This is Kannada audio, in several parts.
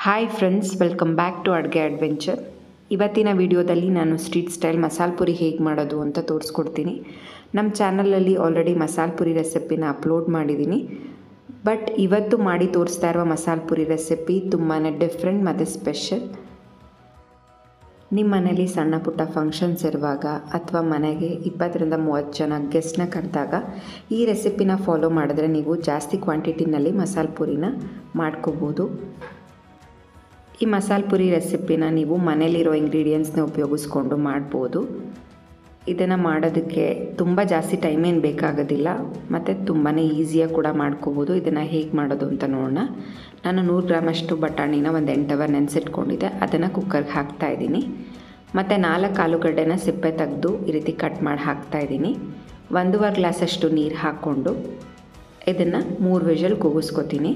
hi friends welcome back to ಅಡುಗೆ ಅಡ್ವೆಂಚರ್ ಇವತ್ತಿನ ವಿಡಿಯೋದಲ್ಲಿ ನಾನು ಸ್ಟ್ರೀಟ್ ಸ್ಟೈಲ್ ಮಸಾಲೆ ಪುರಿ ಹೇಗೆ ಮಾಡೋದು ಅಂತ ತೋರಿಸ್ಕೊಡ್ತೀನಿ ನಮ್ಮ ಚಾನಲಲ್ಲಿ ಆಲ್ರೆಡಿ ಮಸಾಲೆ ಪುರಿ ರೆಸಿಪಿನ ಅಪ್ಲೋಡ್ ಮಾಡಿದ್ದೀನಿ ಬಟ್ ಇವತ್ತು ಮಾಡಿ ತೋರಿಸ್ತಾ ಇರುವ ಮಸಾಲೆ ಪುರಿ ರೆಸಿಪಿ ತುಂಬಾ ಡಿಫ್ರೆಂಟ್ ಮತ್ತು ಸ್ಪೆಷಲ್ ನಿಮ್ಮ ಮನೇಲಿ ಸಣ್ಣ ಪುಟ್ಟ ಫಂಕ್ಷನ್ಸ್ ಇರುವಾಗ ಅಥವಾ ಮನೆಗೆ ಇಪ್ಪತ್ತರಿಂದ ಮೂವತ್ತು ಜನ ಗೆಸ್ಟ್ನ ಕರೆದಾಗ ಈ ರೆಸಿಪಿನ ಫಾಲೋ ಮಾಡಿದ್ರೆ ನೀವು ಜಾಸ್ತಿ ಕ್ವಾಂಟಿಟಿನಲ್ಲಿ ಮಸಾಲೆ ಪುರಿನ ಮಾಡ್ಕೋಬೋದು ಈ ಮಸಾಲೆ ಪುರಿ ರೆಸಿಪಿನ ನೀವು ಮನೇಲಿರೋ ಇಂಗ್ರೀಡಿಯೆಂಟ್ಸ್ನ ಉಪಯೋಗಿಸ್ಕೊಂಡು ಮಾಡ್ಬೋದು ಇದನ್ನು ಮಾಡೋದಕ್ಕೆ ತುಂಬ ಜಾಸ್ತಿ ಟೈಮ್ ಏನು ಬೇಕಾಗೋದಿಲ್ಲ ಮತ್ತು ತುಂಬಾ ಈಸಿಯಾಗಿ ಕೂಡ ಮಾಡ್ಕೋಬೋದು ಇದನ್ನು ಹೇಗೆ ಮಾಡೋದು ಅಂತ ನೋಡೋಣ ನಾನು ನೂರು ಗ್ರಾಮಷ್ಟು ಬಟಾಣಿನ ಒಂದು ಎಂಟು ಅವರ್ ನೆನೆಸಿಟ್ಕೊಂಡಿದ್ದೆ ಅದನ್ನು ಕುಕ್ಕರ್ಗೆ ಹಾಕ್ತಾಯಿದ್ದೀನಿ ಮತ್ತು ನಾಲ್ಕು ಆಲೂಗಡ್ಡೆನ ಸಿಪ್ಪೆ ತೆಗೆದು ಈ ರೀತಿ ಕಟ್ ಮಾಡಿ ಹಾಕ್ತಾಯಿದ್ದೀನಿ ಒಂದೂವರೆ ಗ್ಲಾಸಷ್ಟು ನೀರು ಹಾಕ್ಕೊಂಡು ಇದನ್ನು ಮೂರು ವಿಷಲ್ ಕೂಗಿಸ್ಕೊತೀನಿ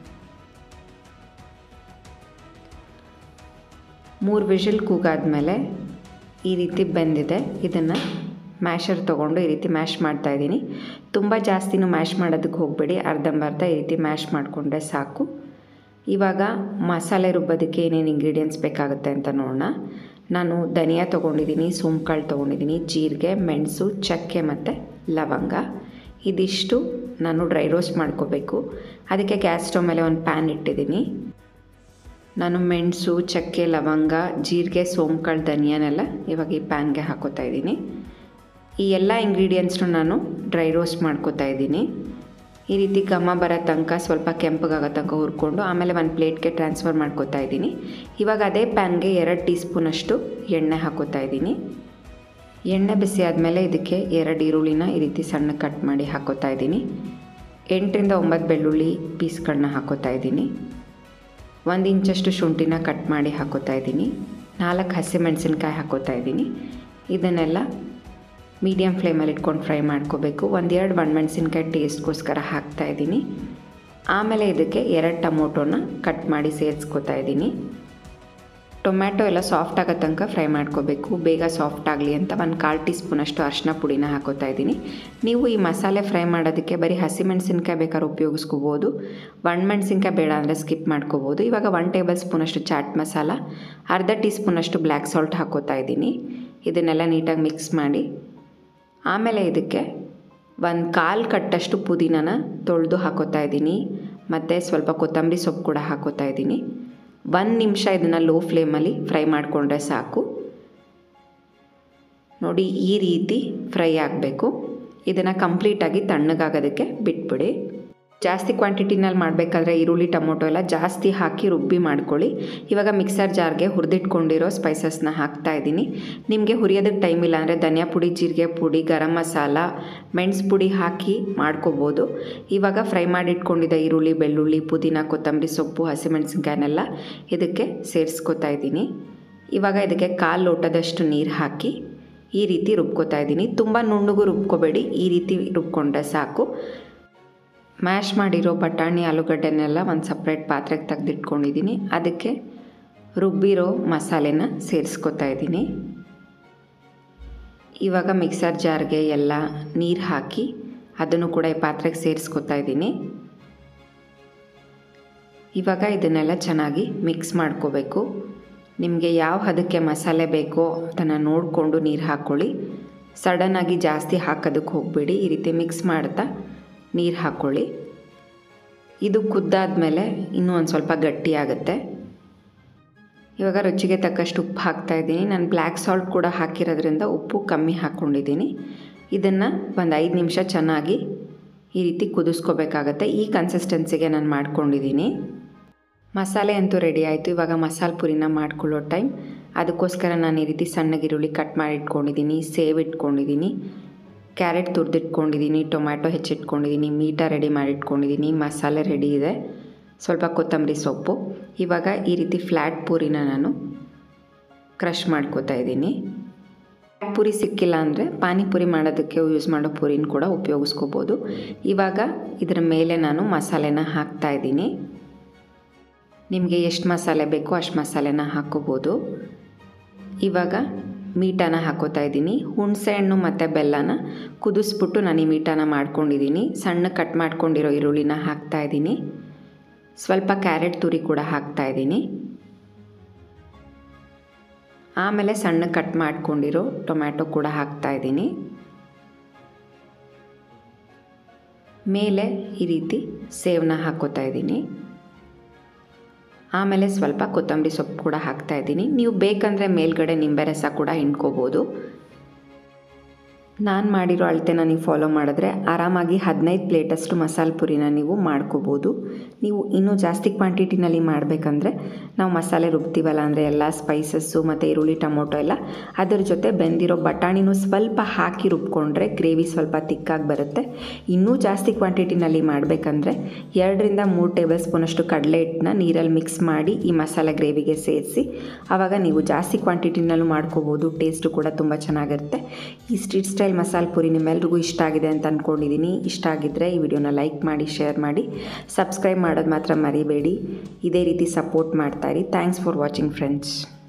ಮೂರು ವಿಷಲ್ ಕೂಗಾದ್ಮೇಲೆ ಈ ರೀತಿ ಬೆಂದಿದೆ ಇದನ್ನು ಮ್ಯಾಶರ್ ತೊಗೊಂಡು ಈ ರೀತಿ ಮ್ಯಾಶ್ ಮಾಡ್ತಾಯಿದ್ದೀನಿ ತುಂಬ ಜಾಸ್ತಿನೂ ಮ್ಯಾಶ್ ಮಾಡೋದಕ್ಕೆ ಹೋಗಬೇಡಿ ಅರ್ಧಂಬರ್ಧ ಈ ರೀತಿ ಮ್ಯಾಶ್ ಮಾಡಿಕೊಂಡ್ರೆ ಸಾಕು ಇವಾಗ ಮಸಾಲೆ ರುಬ್ಬೋದಕ್ಕೆ ಏನೇನು ಇಂಗ್ರೀಡಿಯೆಂಟ್ಸ್ ಬೇಕಾಗುತ್ತೆ ಅಂತ ನೋಡೋಣ ನಾನು ಧನಿಯಾ ತೊಗೊಂಡಿದ್ದೀನಿ ಸೋಂಕಾಳು ತೊಗೊಂಡಿದ್ದೀನಿ ಜೀರಿಗೆ ಮೆಣಸು ಚಕ್ಕೆ ಮತ್ತು ಲವಂಗ ಇದಿಷ್ಟು ನಾನು ಡ್ರೈ ರೋಸ್ಟ್ ಮಾಡ್ಕೋಬೇಕು ಅದಕ್ಕೆ ಗ್ಯಾಸ್ ಸ್ಟವ್ ಮೇಲೆ ಒಂದು ಪ್ಯಾನ್ ಇಟ್ಟಿದ್ದೀನಿ ನಾನು ಮೆಣಸು ಚಕ್ಕೆ ಲವಂಗ ಜೀರಿಗೆ ಸೋಂಕಾಳು ಧನಿಯಾನೆಲ್ಲ ಇವಾಗ ಈ ಪ್ಯಾನ್ಗೆ ಹಾಕೋತಾ ಇದ್ದೀನಿ ಈ ಎಲ್ಲ ಇಂಗ್ರೀಡಿಯೆಂಟ್ಸ್ನು ನಾನು ಡ್ರೈ ರೋಸ್ಟ್ ಮಾಡ್ಕೋತಾ ಇದ್ದೀನಿ ಈ ರೀತಿ ಘಮ ಬರೋ ತನಕ ಸ್ವಲ್ಪ ಕೆಂಪಗಾಗೋ ತನಕ ಹುರ್ಕೊಂಡು ಆಮೇಲೆ ಒಂದು ಪ್ಲೇಟ್ಗೆ ಟ್ರಾನ್ಸ್ಫರ್ ಮಾಡ್ಕೋತಾ ಇದ್ದೀನಿ ಇವಾಗ ಅದೇ ಪ್ಯಾನ್ಗೆ ಎರಡು ಟೀ ಸ್ಪೂನಷ್ಟು ಎಣ್ಣೆ ಹಾಕೋತಾ ಇದ್ದೀನಿ ಎಣ್ಣೆ ಬಿಸಿ ಆದಮೇಲೆ ಇದಕ್ಕೆ ಎರಡು ಈರುಳ್ಳಿನ ಈ ರೀತಿ ಸಣ್ಣ ಕಟ್ ಮಾಡಿ ಹಾಕೋತಾ ಇದ್ದೀನಿ ಎಂಟರಿಂದ ಒಂಬತ್ತು ಬೆಳ್ಳುಳ್ಳಿ ಪೀಸ್ಗಳನ್ನ ಹಾಕೋತಾ ಇದ್ದೀನಿ ಒಂದು ಇಂಚಷ್ಟು ಶುಂಠಿನ ಕಟ್ ಮಾಡಿ ಹಾಕೋತಾ ಇದ್ದೀನಿ ನಾಲ್ಕು ಹಸಿಮೆಣಸಿನ್ಕಾಯಿ ಹಾಕೋತಾ ಇದ್ದೀನಿ ಇದನ್ನೆಲ್ಲ ಮೀಡಿಯಮ್ ಫ್ಲೇಮಲ್ಲಿ ಇಟ್ಕೊಂಡು ಫ್ರೈ ಮಾಡ್ಕೋಬೇಕು ಒಂದೆರಡು ಒಣಮೆಣಸಿನ್ಕಾಯಿ ಟೇಸ್ಟ್ಗೋಸ್ಕರ ಹಾಕ್ತಾ ಇದ್ದೀನಿ ಆಮೇಲೆ ಇದಕ್ಕೆ ಎರಡು ಟೊಮೊಟೊನ ಕಟ್ ಮಾಡಿ ಸೇರಿಸ್ಕೋತಾ ಇದ್ದೀನಿ ಟೊಮ್ಯಾಟೊ ಎಲ್ಲ ಸಾಫ್ಟ್ ಆಗೋ ತನಕ ಫ್ರೈ ಮಾಡ್ಕೋಬೇಕು ಬೇಗ ಸಾಫ್ಟ್ ಆಗಲಿ ಅಂತ ಒಂದು ಕಾಲು ಟೀ ಸ್ಪೂನಷ್ಟು ಅರಿಶಿನ ಪುಡಿನ ಹಾಕೋತಾ ಇದ್ದೀನಿ ನೀವು ಈ ಮಸಾಲೆ ಫ್ರೈ ಮಾಡೋದಕ್ಕೆ ಬರೀ ಹಸಿಮೆಣಸಿನ್ಕಾಯಿ ಬೇಕಾದ್ರೆ ಉಪಯೋಗಿಸ್ಕೋಬೋದು ಒಣಮೆಣಸಿನ್ಕಾಯಿ ಬೇಡ ಅಂದರೆ ಸ್ಕಿಪ್ ಮಾಡ್ಕೋಬೋದು ಇವಾಗ ಒನ್ ಟೇಬಲ್ ಸ್ಪೂನಷ್ಟು ಚಾಟ್ ಮಸಾಲ ಅರ್ಧ ಟೀ ಸ್ಪೂನಷ್ಟು ಬ್ಲ್ಯಾಕ್ ಸಾಲ್ಟ್ ಹಾಕೋತಾ ಇದ್ದೀನಿ ಇದನ್ನೆಲ್ಲ ನೀಟಾಗಿ ಮಿಕ್ಸ್ ಮಾಡಿ ಆಮೇಲೆ ಇದಕ್ಕೆ ಒಂದು ಕಾಲು ಕಟ್ಟಷ್ಟು ಪುದೀನನ ತೊಳೆದು ಹಾಕೋತಾ ಇದ್ದೀನಿ ಮತ್ತು ಸ್ವಲ್ಪ ಕೊತ್ತಂಬರಿ ಸೊಪ್ಪು ಕೂಡ ಹಾಕೋತಾ ಇದ್ದೀನಿ ಒಂದು ನಿಮಿಷ ಇದನ್ನು ಲೋ ಫ್ಲೇಮಲ್ಲಿ ಫ್ರೈ ಮಾಡಿಕೊಂಡ್ರೆ ಸಾಕು ನೋಡಿ ಈ ರೀತಿ ಫ್ರೈ ಆಗಬೇಕು ಇದನ್ನು ಕಂಪ್ಲೀಟಾಗಿ ತಣ್ಣಗಾಗೋದಕ್ಕೆ ಬಿಟ್ಬಿಡಿ ಜಾಸ್ತಿ ಕ್ವಾಂಟಿಟಿನಲ್ಲಿ ಮಾಡಬೇಕಾದ್ರೆ ಈರುಳ್ಳಿ ಟೊಮೊಟೊ ಎಲ್ಲ ಜಾಸ್ತಿ ಹಾಕಿ ರುಬ್ಬಿ ಮಾಡ್ಕೊಳ್ಳಿ ಇವಾಗ ಮಿಕ್ಸರ್ ಜಾರ್ಗೆ ಹುರಿದಿಟ್ಕೊಂಡಿರೋ ಸ್ಪೈಸಸ್ನ ಹಾಕ್ತಾ ಇದ್ದೀನಿ ನಿಮಗೆ ಹುರಿಯೋದಕ್ಕೆ ಟೈಮ್ ಇಲ್ಲ ಅಂದರೆ ಧನಿಯಾ ಪುಡಿ ಜೀರಿಗೆ ಪುಡಿ ಗರಂ ಮಸಾಲ ಮೆಣಸು ಪುಡಿ ಹಾಕಿ ಮಾಡ್ಕೋಬೋದು ಇವಾಗ ಫ್ರೈ ಮಾಡಿಟ್ಕೊಂಡಿದ್ದ ಈರುಳ್ಳಿ ಬೆಳ್ಳುಳ್ಳಿ ಪುದೀನ ಕೊತ್ತಂಬರಿ ಸೊಪ್ಪು ಹಸಿಮೆಣಸಿನ್ಕಾಯಿನೆಲ್ಲ ಇದಕ್ಕೆ ಸೇರಿಸ್ಕೊತಾ ಇದ್ದೀನಿ ಇವಾಗ ಇದಕ್ಕೆ ಕಾಲು ಲೋಟದಷ್ಟು ನೀರು ಹಾಕಿ ಈ ರೀತಿ ರುಬ್ಕೋತಾ ಇದ್ದೀನಿ ತುಂಬ ನುಣ್ಣಗೂ ರುಬ್ಕೋಬೇಡಿ ಈ ರೀತಿ ರುಬ್ಕೊಂಡ್ರೆ ಸಾಕು ಮ್ಯಾಶ್ ಮಾಡಿರೋ ಬಟಾಣಿ ಆಲೂಗಡ್ಡೆನೆಲ್ಲ ಒಂದು ಸಪ್ರೇಟ್ ಪಾತ್ರೆಗೆ ತೆಗೆದಿಟ್ಕೊಂಡಿದ್ದೀನಿ ಅದಕ್ಕೆ ರುಬ್ಬಿರೋ ಮಸಾಲೆನ ಸೇರಿಸ್ಕೊತಾ ಇದ್ದೀನಿ ಇವಾಗ ಮಿಕ್ಸರ್ ಜಾರ್ಗೆ ಎಲ್ಲ ನೀರು ಹಾಕಿ ಅದನ್ನು ಕೂಡ ಈ ಪಾತ್ರೆಗೆ ಸೇರಿಸ್ಕೊತಾ ಇದ್ದೀನಿ ಇವಾಗ ಇದನ್ನೆಲ್ಲ ಚೆನ್ನಾಗಿ ಮಿಕ್ಸ್ ಮಾಡ್ಕೋಬೇಕು ನಿಮಗೆ ಯಾವ ಹದಕ್ಕೆ ಮಸಾಲೆ ಬೇಕೋ ಅದನ್ನು ನೋಡಿಕೊಂಡು ನೀರು ಹಾಕ್ಕೊಳ್ಳಿ ಸಡನ್ನಾಗಿ ಜಾಸ್ತಿ ಹಾಕೋದಕ್ಕೆ ಹೋಗಬೇಡಿ ಈ ರೀತಿ ಮಿಕ್ಸ್ ಮಾಡ್ತಾ ನೀರು ಹಾಕ್ಕೊಳ್ಳಿ ಇದು ಕುದ್ದಾದಮೇಲೆ ಇನ್ನೂ ಒಂದು ಸ್ವಲ್ಪ ಗಟ್ಟಿಯಾಗುತ್ತೆ ಇವಾಗ ರುಚಿಗೆ ತಕ್ಕಷ್ಟು ಉಪ್ಪು ಹಾಕ್ತಾಯಿದ್ದೀನಿ ನಾನು ಬ್ಲ್ಯಾಕ್ ಸಾಲ್ಟ್ ಕೂಡ ಹಾಕಿರೋದ್ರಿಂದ ಉಪ್ಪು ಕಮ್ಮಿ ಹಾಕ್ಕೊಂಡಿದ್ದೀನಿ ಇದನ್ನು ಒಂದು ಐದು ನಿಮಿಷ ಚೆನ್ನಾಗಿ ಈ ರೀತಿ ಕುದಿಸ್ಕೋಬೇಕಾಗತ್ತೆ ಈ ಕನ್ಸಿಸ್ಟೆನ್ಸಿಗೆ ನಾನು ಮಾಡ್ಕೊಂಡಿದ್ದೀನಿ ಮಸಾಲೆ ಅಂತೂ ರೆಡಿ ಆಯಿತು ಇವಾಗ ಮಸಾಲೆ ಪುರಿನ ಮಾಡ್ಕೊಳ್ಳೋ ಟೈಮ್ ಅದಕ್ಕೋಸ್ಕರ ನಾನು ಈ ರೀತಿ ಸಣ್ಣಗೆ ಈರುಳ್ಳಿ ಕಟ್ ಮಾಡಿ ಇಟ್ಕೊಂಡಿದ್ದೀನಿ ಸೇವ್ ಇಟ್ಕೊಂಡಿದ್ದೀನಿ ಕ್ಯಾರೆಟ್ ತುರಿದಿಟ್ಕೊಂಡಿದ್ದೀನಿ ಟೊಮ್ಯಾಟೊ ಹೆಚ್ಚಿಟ್ಕೊಂಡಿದ್ದೀನಿ ಮೀಟ ರೆಡಿ ಮಾಡಿಟ್ಕೊಂಡಿದ್ದೀನಿ ಮಸಾಲೆ ರೆಡಿ ಇದೆ ಸ್ವಲ್ಪ ಕೊತ್ತಂಬರಿ ಸೊಪ್ಪು ಇವಾಗ ಈ ರೀತಿ ಫ್ಲ್ಯಾಟ್ ಪೂರಿನ ನಾನು ಕ್ರಷ್ ಮಾಡ್ಕೋತಾ ಇದ್ದೀನಿ ಫ್ಲ್ಯಾಟ್ ಪೂರಿ ಸಿಕ್ಕಿಲ್ಲ ಅಂದರೆ ಪಾನಿಪುರಿ ಮಾಡೋದಕ್ಕೆ ಯೂಸ್ ಮಾಡೋ ಪೂರಿನ ಕೂಡ ಉಪಯೋಗಿಸ್ಕೋಬೋದು ಇವಾಗ ಇದರ ಮೇಲೆ ನಾನು ಮಸಾಲೆನ ಹಾಕ್ತಾ ಇದ್ದೀನಿ ನಿಮಗೆ ಎಷ್ಟು ಮಸಾಲೆ ಬೇಕೋ ಅಷ್ಟು ಮಸಾಲೆನ ಹಾಕ್ಕೋಬೋದು ಇವಾಗ ಮೀಟಾನ ಹಾಕೋತಾ ಇದ್ದೀನಿ ಹುಣಸೆ ಹಣ್ಣು ಮತ್ತು ಬೆಲ್ಲನ ಕುದಿಸ್ಬಿಟ್ಟು ನಾನು ಈ ಮೀಟಾನ ಮಾಡ್ಕೊಂಡಿದ್ದೀನಿ ಸಣ್ಣ ಕಟ್ ಮಾಡ್ಕೊಂಡಿರೋ ಈರುಳ್ಳಿನ ಹಾಕ್ತಾ ಇದ್ದೀನಿ ಸ್ವಲ್ಪ ಕ್ಯಾರೆಟ್ ತುರಿ ಕೂಡ ಹಾಕ್ತಾ ಇದ್ದೀನಿ ಆಮೇಲೆ ಸಣ್ಣ ಕಟ್ ಮಾಡ್ಕೊಂಡಿರೋ ಟೊಮ್ಯಾಟೊ ಕೂಡ ಹಾಕ್ತಾ ಇದ್ದೀನಿ ಮೇಲೆ ಈ ರೀತಿ ಸೇವನ್ನ ಹಾಕೋತಾ ಇದ್ದೀನಿ ಆಮೇಲೆ ಸ್ವಲ್ಪ ಕೊತ್ತಂಬರಿ ಸೊಪ್ಪು ಕೂಡ ಹಾಕ್ತಾ ಇದ್ದೀನಿ ನೀವು ಬೇಕಂದರೆ ಮೇಲ್ಗಡೆ ನಿಂಬೆ ರಸ ಕೂಡ ಹಿಂಡ್ಕೋಬೋದು ನಾನು ಮಾಡಿರೋ ಅಳತೆನ ನೀವು ಫಾಲೋ ಮಾಡಿದ್ರೆ ಆರಾಮಾಗಿ ಹದಿನೈದು ಪ್ಲೇಟಷ್ಟು ಮಸಾಲೆ ಪುರಿನ ನೀವು ಮಾಡ್ಕೋಬೋದು ನೀವು ಇನ್ನೂ ಜಾಸ್ತಿ ಕ್ವಾಂಟಿಟಿನಲ್ಲಿ ಮಾಡಬೇಕಂದ್ರೆ ನಾವು ಮಸಾಲೆ ರುಬ್ತೀವಲ್ಲ ಅಂದರೆ ಎಲ್ಲ ಸ್ಪೈಸಸ್ಸು ಮತ್ತು ಈರುಳ್ಳಿ ಟೊಮೊಟೊ ಎಲ್ಲ ಅದರ ಜೊತೆ ಬೆಂದಿರೋ ಬಟಾಣಿನೂ ಸ್ವಲ್ಪ ಹಾಕಿ ರುಬ್ಕೊಂಡ್ರೆ ಗ್ರೇವಿ ಸ್ವಲ್ಪ ತಿಕ್ಕಾಗಿ ಬರುತ್ತೆ ಇನ್ನೂ ಜಾಸ್ತಿ ಕ್ವಾಂಟಿಟಿನಲ್ಲಿ ಮಾಡಬೇಕಂದ್ರೆ ಎರಡರಿಂದ ಮೂರು ಟೇಬಲ್ ಸ್ಪೂನಷ್ಟು ಕಡಲೆ ಹಿಟ್ಟನ್ನ ನೀರಲ್ಲಿ ಮಿಕ್ಸ್ ಮಾಡಿ ಈ ಮಸಾಲೆ ಗ್ರೇವಿಗೆ ಸೇರಿಸಿ ಆವಾಗ ನೀವು ಜಾಸ್ತಿ ಕ್ವಾಂಟಿಟಿನಲ್ಲೂ ಮಾಡ್ಕೋಬೋದು ಟೇಸ್ಟು ಕೂಡ ತುಂಬ ಚೆನ್ನಾಗಿರುತ್ತೆ ಈ ಸ್ಟ್ರೀಟ್ ಸ್ಟೈಲ್ ಮಸಾಲೆ ಪುರಿ ನಿಮ್ಮೆಲ್ರಿಗೂ ಇಷ್ಟ ಆಗಿದೆ ಅಂತ ಅಂದ್ಕೊಂಡಿದ್ದೀನಿ ಇಷ್ಟ ಆಗಿದ್ದರೆ ಈ ವಿಡಿಯೋನ ಲೈಕ್ ಮಾಡಿ ಶೇರ್ ಮಾಡಿ ಸಬ್ಸ್ಕ್ರೈಬ್ ಮಾಡೋದು ಮಾತ್ರ ಮರಿಬೇಡಿ ಇದೇ ರೀತಿ ಸಪೋರ್ಟ್ ಮಾಡ್ತಾಯಿರಿ ಥ್ಯಾಂಕ್ಸ್ ಫಾರ್ ವಾಚಿಂಗ್ ಫ್ರೆಂಡ್ಸ್